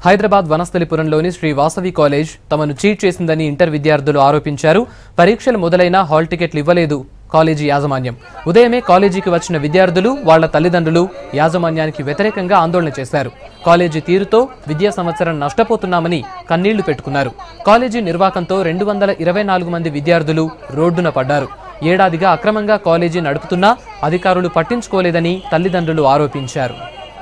హైదరాబాద్ వనస్థలిపురంలోని శ్రీ వాసవి కాలేజ్ తమను చీట్ చేసిందని ఇంటర్ విద్యార్థులు ఆరోపించారు పరీక్షలు మొదలైన హాల్ టికెట్లు ఇవ్వలేదు కాలేజీ యాజమాన్యం ఉదయమే కాలేజీకి వచ్చిన విద్యార్థులు వాళ్ల తల్లిదండ్రులు యాజమాన్యానికి వ్యతిరేకంగా ఆందోళన చేశారు కాలేజీ తీరుతో విద్యా సంవత్సరం నష్టపోతున్నామని కన్నీళ్లు పెట్టుకున్నారు కాలేజీ నిర్వాకంతో రెండు వందల ఇరవై నాలుగు మంది విద్యార్థులు రోడ్డున పడ్డారు ఏడాదిగా అక్రమంగా కాలేజీ నడుపుతున్నా అధికారులు పట్టించుకోలేదని తల్లిదండ్రులు ఆరోపించారు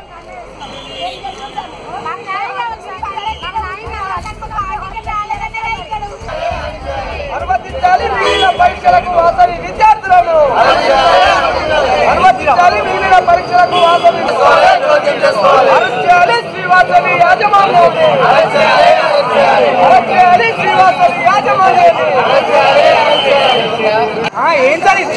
అనుమతించాలి మిగిలిన పరీక్షలకు వాసవి విద్యార్థులను అనుమతించాలి మిగిలిన పరీక్షలకు వాసవి అరెస్ట్ చేయాలి శ్రీవాసవి యాజమాన్యాన్ని అరెస్ట్ చేయాలి శ్రీవాసవి యాజమాన్యాన్ని ఆ, ఏం సార్ ఇది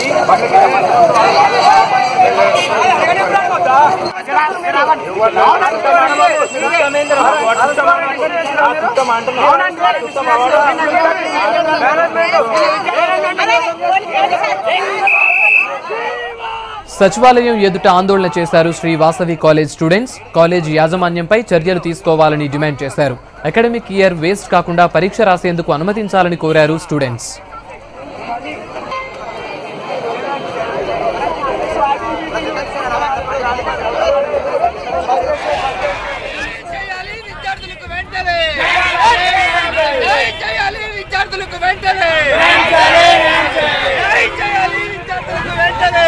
సచివాలయం ఎదుట ఆందోళన చేశారు Sri Vasavi college students college యాజమాన్యంపై చర్యలు తీసుకోవాలని డిమాండ్ చేశారు అకాడమిక్ ఇయర్ వేస్ట్ కాకుండా పరీక్ష రాసేందుకు అనుమతించాలని కోరారు స్టూడెంట్స్ చేయాలి విద్యార్థులకు వెంటనే జై చేయాలి విద్యార్థులకు వెంటనే జై చేయాలి విద్యార్థులకు వెంటనే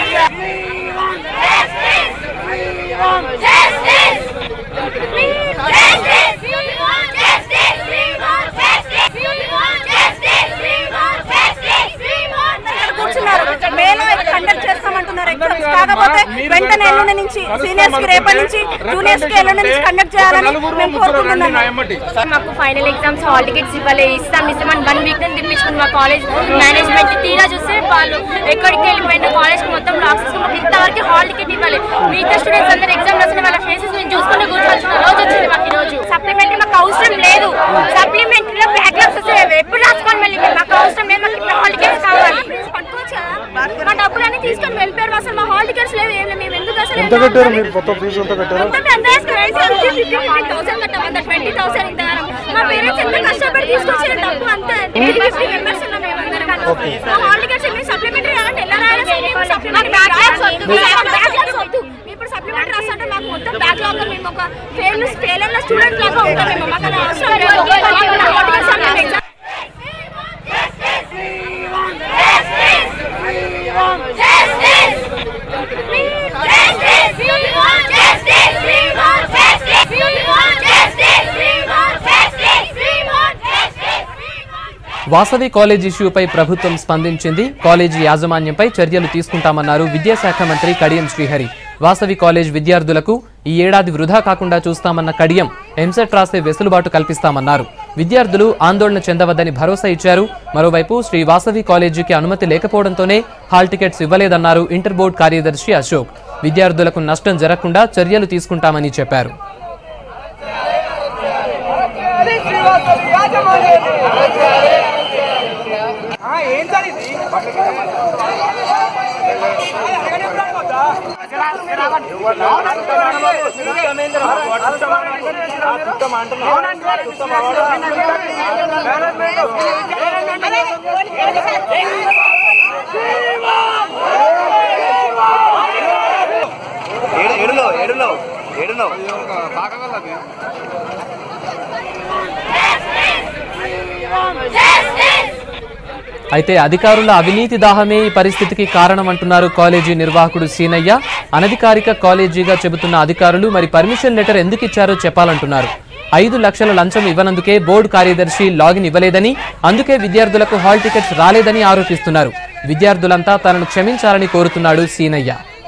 కూర్చున్నారు మేలో కండక్ట్ చేస్తామంటున్నారు ఎగ్జామ్స్ కాకపోతే వెంటనే ఎల్లుండి నుంచి సీనియర్స్ కి రేపటి నుంచి జూనియర్స్ కి ఎల్లుండి నుంచి కండక్ట్ చేయాలని మేము కోరుకుంటున్నాము సార్ మాకు ఫైనల్ ఎగ్జామ్స్ హాల్ టికెట్స్ ఇవ్వలే ఇస్తాం ఇస్తామని వన్ వీక్ నుంచి తిప్పించుకుని మా కాలేజ్ మేనేజ్మెంట్ తీరా చూస్తే వాళ్ళు ఎక్కడికి వెళ్ళిపోయిన కాలేజ్ మొత్తం లాక్సెస్ మాకు ఇంతవరకు హాల్ టికెట్ ఇవ్వాలి మిగతా స్టూడెంట్స్ అందరూ ఎగ్జామ్ రాసిన వాళ్ళ ఫేసెస్ మేము చూసుకుంటూ కూర్చోవాల్సిన రోజు వచ్చింది మాకు ఈ రోజు సప్లిమెంటరీ మాకు అవసరం లేదు సప్లిమెంటరీలో బ్యాక్లాగ్స్ వస్తే ఎప్పుడు రాసుకోవాలి మళ్ళీ మేము. మాకు అవసరం లేదు మాకు ఇప్పుడు హాల్ టికెట్స్ కావాలి పట్టుకోవచ్చు కదా మా డబ్బులన్నీ తీసుకొని వెళ్ళిపోయారు అసలు మా హాల్ టికెట్స్ లేవు ఏం లేవు మేము ఎందుకు అసలు ఎంత కట్టారు మీరు మొత్తం ఫీజు ఎంత కట్టారు మొత్తం ఎంత వేసుకుని ఫిఫ్టీ థౌసండ్ కట్టాం అంత ట్వంటీ థౌసండ్ ఇంత మా పేరెంట్స్ ఎంత కష్టపడి తీసుకొచ్చిన డబ్బు అంతా ఫిఫ్టీ మెంబర్స్ ఉన్నాం మేమందరం మా హాల్ టికెట్స్ మీరు సప్లిమెంటరీ అంటే ఎలా రాయాలి సార్ మేము సప్లిమెంటరీ బ్యాక్లాగ్స్ వద్దు బ్యాక్లాగ్స్ వద్దు ఇప్పుడు సప్లిమెంటరీ రాస్తుంటే మాకు మొత్తం బ్యాక్లాగ్ మేము ఒక ఫెయిల్ ఫెయిల్ అయిన స్టూడెంట్ లాగా ఉంటాం మేము మాకు అది అవసరం లేదు హాల్ టికెట్స్ అంటే ఎగ్జామ్ వాసవి కాలేజ్ ఇష్యూపై ప్రభుత్వం స్పందించింది కాలేజీ యాజమాన్యంపై చర్యలు తీసుకుంటామన్నారు విద్యాశాఖ మంత్రి కడియం శ్రీహరి వాసవి కాలేజ్ విద్యార్థులకు ఈ ఏడాది వృధా కాకుండా చూస్తామన్న కడియం ఎంసెట్ రాసే వెసులుబాటు కల్పిస్తామన్నారు విద్యార్థులు ఆందోళన చెందవద్దని భరోసా ఇచ్చారు మరోవైపు శ్రీ వాసవి కాలేజీకి అనుమతి లేకపోవడంతోనే హాల్ టికెట్స్ ఇవ్వలేదన్నారు ఇంటర్ బోర్డు కార్యదర్శి అశోక్ విద్యార్థులకు నష్టం జరగకుండా చర్యలు తీసుకుంటామని చెప్పారు చేయాలి శ్రీవాసవి యాజమాన్యాన్ని ఆ, ఏం సార్ ఇది ఏడులో ఏడులో ఏడులో అయితే అధికారుల అవినీతి దాహమే ఈ పరిస్థితికి కారణమంటున్నారు కాలేజీ నిర్వాహకుడు సీనయ్య అనధికారిక కాలేజీగా చెబుతున్న అధికారులు మరి పర్మిషన్ లెటర్ ఎందుకు ఇచ్చారో చెప్పాలంటున్నారు ఐదు లక్షల లంచం ఇవ్వనందుకే బోర్డు కార్యదర్శి లాగిన్ ఇవ్వలేదని అందుకే విద్యార్థులకు హాల్ టికెట్స్ రాలేదని ఆరోపిస్తున్నారు విద్యార్థులంతా తనను క్షమించాలని కోరుతున్నాడు Seenaiah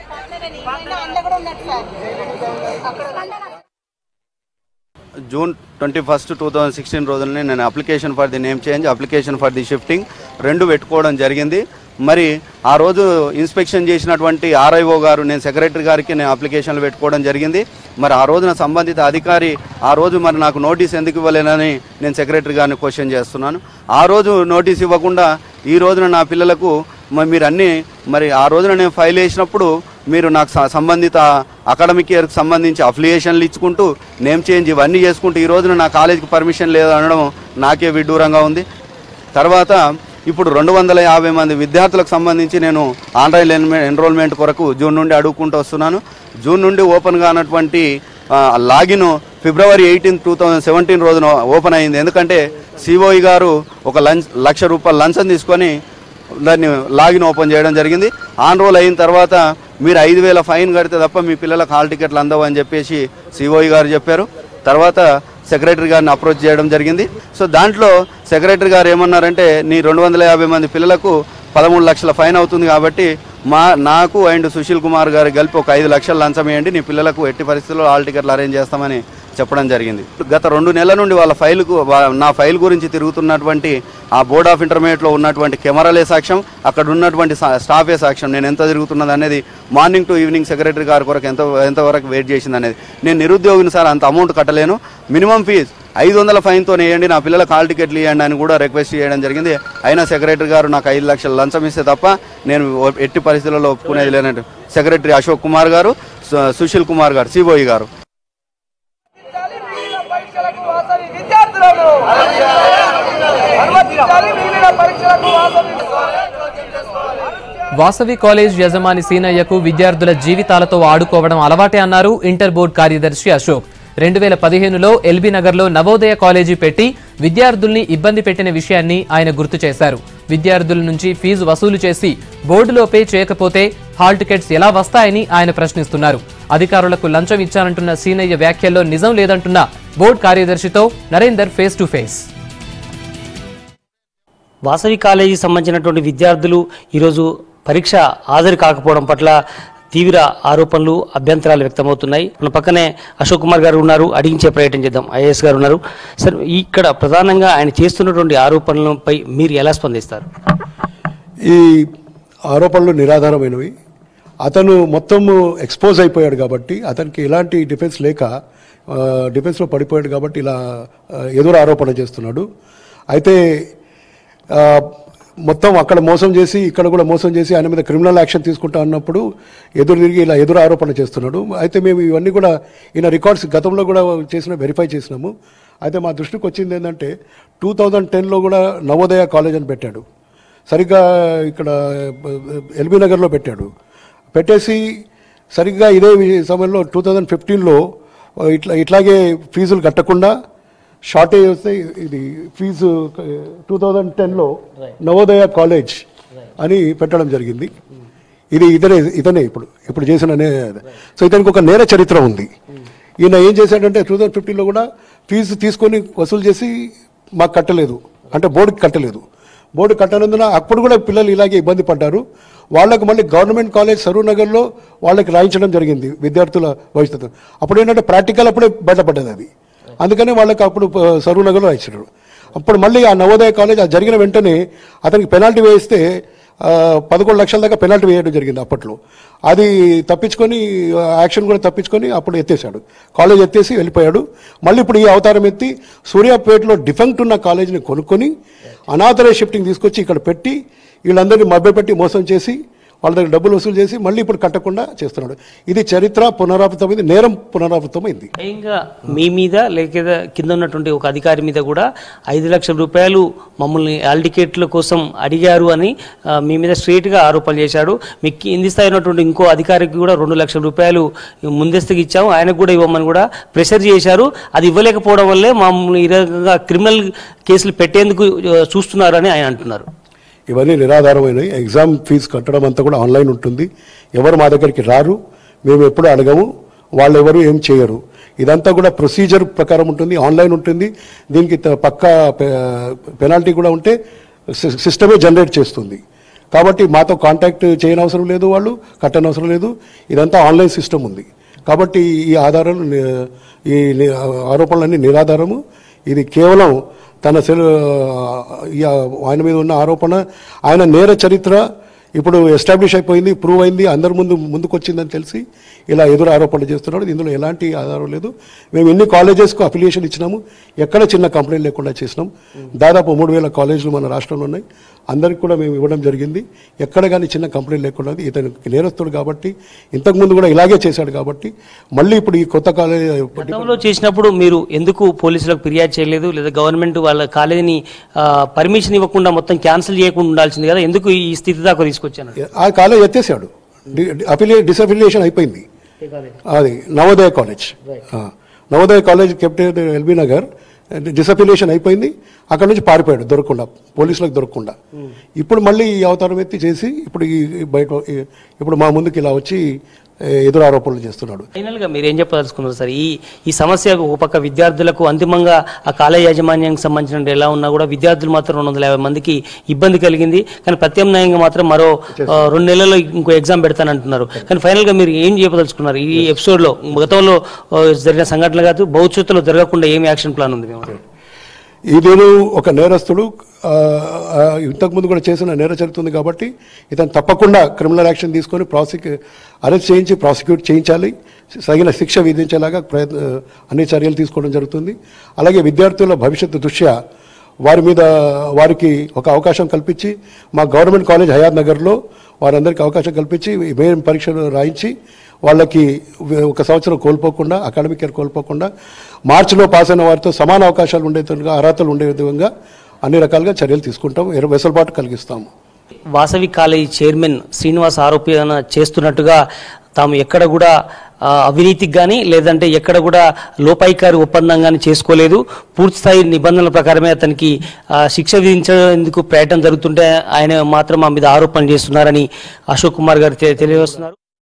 June twenty first two thousand sixteen రోజులని నేను application for the name change application for the shifting రెండు పెట్టుకోవడం జరిగింది మరి ఆ రోజు ఇన్స్పెక్షన్ చేసినటువంటి ఆర్ఐఓ గారు నేను సెక్రటరీ గారికి నేను అప్లికేషన్లు పెట్టుకోవడం జరిగింది మరి ఆ రోజున సంబంధిత అధికారి ఆ రోజు మరి నాకు నోటీస్ ఎందుకు ఇవ్వలేనని నేను సెక్రటరీ గారిని క్వశ్చన్ చేస్తున్నాను ఆ రోజు నోటీస్ ఇవ్వకుండా ఈ రోజున నా పిల్లలకు మరి మీరు అన్నీ మరి ఆ రోజున నేను ఫైల్ వేసినప్పుడు మీరు నాకు స- సంబంధిత అకాడమిక్ ఇయర్కి సంబంధించి అఫిలియేషన్లు ఇచ్చుకుంటూ నేమ్ చేంజ్ ఇవన్నీ చేసుకుంటూ ఈ రోజున నా కాలేజీకి పర్మిషన్ లేదు అనడం నాకే విడ్డూరంగా ఉంది తర్వాత ఇప్పుడు రెండు వందల యాభై మంది విద్యార్థులకు సంబంధించి నేను ఆన్లైన్ ఎన్మె- ఎన్రోల్మెంట్ కొరకు జూన్ నుండి అడుగుకుంటూ వస్తున్నాను జూన్ నుండి ఓపెన్ కానటువంటి ఆ, login February eighteen two thousand seventeen రోజున ఓపెన్ అయింది ఎందుకంటే సిఓఈ గారు ఒక లంచ్ లక్ష రూపాయల లంచం తీసుకొని దాన్ని లాగిన్ ఓపెన్ చేయడం జరిగింది ఆన్ రోల్ అయిన తర్వాత మీరు ఐదు వేల ఫైన్ కడితే తప్ప మీ పిల్లలకు హాల్ టికెట్లు అందవు అని చెప్పేసి సిఓఈ గారు చెప్పారు తర్వాత సెక్రటరీ గారిని అప్రోచ్ చేయడం జరిగింది సో దాంట్లో సెక్రటరీ గారు ఏమన్నారంటే నీ రెండు వందల యాభై మంది పిల్లలకు పదమూడు లక్షల ఫైన్ అవుతుంది కాబట్టి మా నాకు అండ్ సుశీల్ కుమార్ గారు కలిపి ఒక ఐదు లక్షలు లంచం వేయండి నీ పిల్లలకు ఎట్టి పరిస్థితుల్లో హాల్ టికెట్లు అరేంజ్ చేస్తామని చెప్పడం జరిగింది గత రెండు నెలల నుండి వాళ్ళ ఫైల్కు వా- నా ఫైల్ గురించి తిరుగుతున్నటువంటి ఆ బోర్డ్ ఆఫ్ ఇంటర్మీడియట్లో ఉన్నటువంటి కెమెరాలే సాక్ష్యం అక్కడ ఉన్నటువంటి సా- స్టాఫే సాక్ష్యం నేను ఎంత తిరుగుతున్నది అనేది మార్నింగ్ టు ఈవినింగ్ సెక్రటరీ గారి కొరకు ఎంత ఎంతవరకు వెయిట్ చేసింది అనేది నేను నిరుద్యోగిని సార్ అంత అమౌంట్ కట్టలేను మినిమం ఫీజు ఐదు వందల ఫైన్తో వేయండి నా పిల్లలకు హాల్ టికెట్లు ఇవ్వండి అని కూడా రిక్వెస్ట్ చేయడం జరిగింది అయినా సెక్రటరీ గారు నాకు ఐదు లక్షలు లంచం ఇస్తే తప్ప నేను ఒ- ఎట్టి పరిస్థితుల్లో ఒప్పుకునేది లేనట్టు సెక్రటరీ అశోక్ కుమార్ గారు సు- సుశీల్ కుమార్ గారు సిబోయి గారు మిగిలిన పరీక్షలకు వాసవి విద్యార్థులను అనుమతించాలి మిగిలిన పరీక్షలకు వాసవి వాసవి కాలేజ్ యజమాని సీనయ్యకు విద్యార్థుల జీవితాలతో ఆడుకోవడం అలవాటే అన్నారు ఇంటర్ బోర్డ్ కార్యదర్శి అశోక్ రెండు వేల పదిహేనులో ఎల్బీ నగర్లో నవోదయ కాలేజీ పెట్టి విద్యార్థుల్ని ఇబ్బంది పెట్టిన విషయాన్ని ఆయన గుర్తు చేశారు విద్యార్థుల నుంచి ఫీజు వసూలు చేసి బోర్డులో పే చేయకపోతే హాల్ టికెట్స్ ఎలా వస్తాయని ఆయన ప్రశ్నిస్తున్నారు అధికారులకు లంచం ఇచ్చానంటున్న సీనయ్య వ్యాఖ్యల్లో నిజం లేదంటున్న బోర్డు కార్యదర్శితో Narender face to face Vasavi కాలేజీకి సంబంధించినటువంటి విద్యార్థులు ఈరోజు పరీక్ష హాజరు కాకపోవడం పట్ల తీవ్ర ఆరోపణలు అభ్యంతరాలు వ్యక్తమవుతున్నాయి మన పక్కనే అశోక్ కుమార్ గారు ఉన్నారు అడిగించే ప్రయత్నం చేద్దాం ఐఏఎస్ గారు ఉన్నారు సార్ ఇక్కడ ప్రధానంగా ఆయన చేస్తున్నటువంటి ఆరోపణలపై మీరు ఎలా స్పందిస్తారు ఈ ఆరోపణలు నిరాధారమైనవి అతను మొత్తం ఎక్స్పోజ్ అయిపోయాడు కాబట్టి అతనికి ఎలాంటి డిఫెన్స్ లేక ఆ, డిఫెన్స్లో పడిపోయాడు కాబట్టి ఇలా ఆ, ఎదురు ఆరోపణ చేస్తున్నాడు అయితే ఆ, మొత్తం అక్కడ మోసం చేసి ఇక్కడ కూడా మోసం చేసి ఆయన మీద క్రిమినల్ యాక్షన్ తీసుకుంటా అన్నప్పుడు ఎదురు తిరిగి ఇలా ఎదురు ఆరోపణ చేస్తున్నాడు అయితే మేము ఇవన్నీ కూడా ఈయన రికార్డ్స్ గతంలో కూడా చేసిన వెరిఫై చేసినాము అయితే మా దృష్టికి వచ్చింది ఏంటంటే టూ థౌజండ్ టెన్లో కూడా నవోదయ కాలేజ్ అని పెట్టాడు సరిగ్గా ఇక్కడ ఎల్బీ నగర్లో పెట్టాడు పెట్టేసి సరిగ్గా ఇదే వి- సమయంలో టూ థౌజండ్ ఫిఫ్టీన్లో ఇట్లా ఇట్లాగే ఫీజులు కట్టకుండా షార్టేజ్ వస్తే ఇది ఫీజు టూ థౌజండ్ టెన్లో నవోదయ కాలేజ్ అని పెట్టడం జరిగింది ఇది ఇతనే ఇతనే ఇప్పుడు ఇప్పుడు చేసిన నే- సో ఇతనికి ఒక నేర చరిత్ర ఉంది ఈయన ఏం చేశాడంటే టూ థౌజండ్ ఫిఫ్టీన్లో కూడా ఫీజు తీసుకొని వసూలు చేసి మాకు కట్టలేదు అంటే బోర్డుకి కట్టలేదు బోర్డు కట్టనందున అప్పుడు కూడా పిల్లలు ఇలాగే ఇబ్బంది పడ్డారు వాళ్ళకు మళ్ళీ గవర్నమెంట్ కాలేజ్ సరూర్ నగర్లో వాళ్ళకి రాయించడం జరిగింది విద్యార్థుల భవిష్యత్తు అప్పుడు ఏంటంటే ప్రాక్టికల్ అప్పుడే బయటపడ్డది అది అందుకనే వాళ్ళకి అప్పుడు ప- సరూర్ నగర్లో రాయించారు అప్పుడు మళ్ళీ ఆ నవోదయ కాలేజ్ అది జరిగిన వెంటనే అతనికి పెనాల్టీ వేస్తే ఆ, పదకొండు లక్షల దాకా పెనాల్టీ వేయడం జరిగింది అప్పట్లో అది తప్పించుకొని ఆ, యాక్షన్ కూడా తప్పించుకొని అప్పుడు ఎత్తేసాడు కాలేజ్ ఎత్తేసి వెళ్ళిపోయాడు మళ్ళీ ఇప్పుడు ఈ అవతారం ఎత్తి సూర్యాపేటలో డిఫెక్ట్ ఉన్న కాలేజీని కొనుక్కొని అనాథరైజ్ షిఫ్టింగ్ తీసుకొచ్చి ఇక్కడ పెట్టి వీళ్ళందరినీ మభ్యపెట్టి మోసం చేసి వాళ్ళ దగ్గర డబ్బులు వసూలు చేసి మళ్ళీ ఇప్పుడు కట్టకుండా చేస్తున్నాడు ఇది చరిత్ర పునరావృతమైంది నేరం పునరావృతమైంది స్వయంగా మీ మీద లేక కింద ఉన్నటువంటి ఒక అధికారి మీద కూడా ఐదు లక్షల రూపాయలు మమ్మల్ని హాల్ టికెట్ల కోసం అడిగారు అని ఆ, మీ మీద స్ట్రైట్గా ఆరోపణలు చేశాడు మీ కింది స్థాయి ఉన్నటువంటి ఇంకో అధికారికి కూడా రెండు లక్షల రూపాయలు ముందస్తుగా ఇచ్చాము ఆయనకు కూడా ఇవ్వమని కూడా ప్రెషర్ చేశారు అది ఇవ్వలేకపోవడం వల్లే మమ్మల్ని ఈ రకంగా క్రిమినల్ కేసులు పెట్టేందుకు ఆ, చూస్తున్నారని ఆయన అంటున్నారు ఇవన్నీ నిరాధారమైనవి ఎగ్జామ్ ఫీజు కట్టడం అంతా కూడా ఆన్లైన్ ఉంటుంది ఎవరు మా దగ్గరికి రారు మేము ఎప్పుడు అడగము వాళ్ళు ఎవరు ఏం చేయరు ఇదంతా కూడా ప్రొసీజర్ ప్రకారం ఉంటుంది ఆన్లైన్ ఉంటుంది దీనికి త- పక్కా పె- పెనాల్టీ కూడా ఉంటే సి- సిస్టమే జనరేట్ చేస్తుంది కాబట్టి మాతో కాంటాక్ట్ చేయని అవసరం లేదు వాళ్ళు కట్టని అవసరం లేదు ఇదంతా ఆన్లైన్ సిస్టమ్ ఉంది కాబట్టి ఈ ఆధారాలు ని- ఈ ని- ఆరోపణలన్నీ నిరాధారము ఇది కేవలం తన సెల్ ఈ ఆయన మీద ఉన్న ఆరోపణ ఆయన నేర చరిత్ర ఇప్పుడు ఎస్టాబ్లిష్ అయిపోయింది ప్రూవ్ అయింది అందరి ముందు ముందుకు వచ్చిందని తెలిసి ఇలా ఎదురు ఆరోపణలు చేస్తున్నాడు ఇందులో ఎలాంటి ఆధారం లేదు మేము ఎన్ని కాలేజెస్కు అఫిలియేషన్ ఇచ్చినాము ఎక్కడ చిన్న కంప్లైంట్ లేకుండా చేసినాం దాదాపు మూడు వేల కాలేజీలు మన రాష్ట్రంలో ఉన్నాయి అందరికి కూడా మేము ఇవ్వడం జరిగింది ఎక్కడ కానీ చిన్న కంప్లైంట్ లేకుండా ఉంది. ఇతను నేరస్తుడు కాబట్టి ఇంతకుముందు కూడా ఇలాగే చేశాడు కాబట్టి మళ్ళీ ఇప్పుడు ఈ కొత్త కాలేజ్ గతంలో చేసినప్పుడు మీరు ఎందుకు పోలీసులకు ఫిర్యాదు చేయలేదు లేదా గవర్నమెంట్ వాళ్ళ కాలేజీని పర్మిషన్ ఇవ్వకుండా మొత్తం క్యాన్సిల్ చేయకుండా ఉండాల్సింది కదా ఎందుకు ఈ స్థితి దాకా తీసుకొచ్చాను ఆ కాలేజ్ ఎత్తేసాడు అఫిలియే డిసఫిలియేషన్ అయిపోయింది అది నవోదయ కాలేజ్ ఆ, Navodaya college captain LB Nagar disaffiliation అయిపోయింది అక్కడ నుంచి పారిపోయాడు దొరకకుండా పోలీసులకు దొరకకుండా ఇప్పుడు మళ్ళీ ఈ అవతారం ఎత్తి చేసి ఇప్పుడు ఈ ఈ బయట ఈ- ఇప్పుడు మా ముందుకు ఇలా వచ్చి ఏ, ఎదురు ఆరోపణలు చేస్తున్నాడు ఫైనల్ గా మీరు ఏం చెప్పదలుచుకున్నారు సార్ ఈ ఈ సమస్య ఒక పక్క విద్యార్థులకు అంతిమంగా ఆ కాలేజ్ యాజమాన్యానికి సంబంధించిన ఎలా ఉన్నా కూడా విద్యార్థులు మాత్రం రెండు వందల యాభై మందికి ఇబ్బంది కలిగింది కానీ ప్రత్యామ్నాయంగా మాత్రం మరో ఆ, రెండు నెలల్లో ఇంకో ఎగ్జామ్ పెడతానంటున్నారు కానీ ఫైనల్ గా మీరు ఏం చెప్పదలుచుకున్నారు ఈ ఎపిసోడ్ లో గతంలో ఆ, జరిగిన సంఘటనలు కాదు భవిష్యత్తులో జరగకుండా ఏం యాక్షన్ ప్లాన్ ఉంది మేము ఇదేను ఒక నేరస్తుడు ఆ, ఆ, ఇంతకుముందు కూడా చేసిన నేర చరిత్ర ఉంది కాబట్టి ఇతను తప్పకుండా క్రిమినల్ యాక్షన్ తీసుకొని ప్రాసిక్యూ అరెస్ట్ చేయించి ప్రాసిక్యూట్ చేయించాలి తగిన శిక్ష విధించేలాగా ప్రయత్న అన్ని చర్యలు తీసుకోవడం జరుగుతుంది అలాగే విద్యార్థుల భవిష్యత్తు దృష్ట్యా వారి మీద వారికి ఒక అవకాశం కల్పించి మా గవర్నమెంట్ కాలేజ్ హయాత్ నగర్లో వారందరికీ అవకాశం కల్పించి మెయిన్ పరీక్షలు రాయించి వాళ్ళకి ఒక సంవత్సరం కోల్పోకుండా అకాడమిక్ ఇయర్ కోల్పోకుండా మార్చిలో పాస్ అయిన వారితో సమాన అవకాశాలు ఉండే విధంగా అర్హతలు ఉండే విధంగా అన్ని రకాలుగా చర్యలు తీసుకుంటాం ఎర- వెసులుబాటు కలిగిస్తాము వాసవి కాలేజీ చైర్మన్ శ్రీనివాస్ ఆరోపణ చేస్తున్నట్టుగా తాము ఎక్కడ కూడా ఆ, అవినీతికి కానీ లేదంటే ఎక్కడ కూడా లోపాయికారి ఒప్పందం కానీ చేసుకోలేదు పూర్తి స్థాయి నిబంధనల ప్రకారమే అతనికి ఆ, శిక్ష విధించేందుకు ప్రయత్నం జరుగుతుంటే ఆయన మాత్రం మా మీద ఆరోపణలు చేస్తున్నారని అశోక్ కుమార్ గారు తె- తెలియజేస్తున్నారు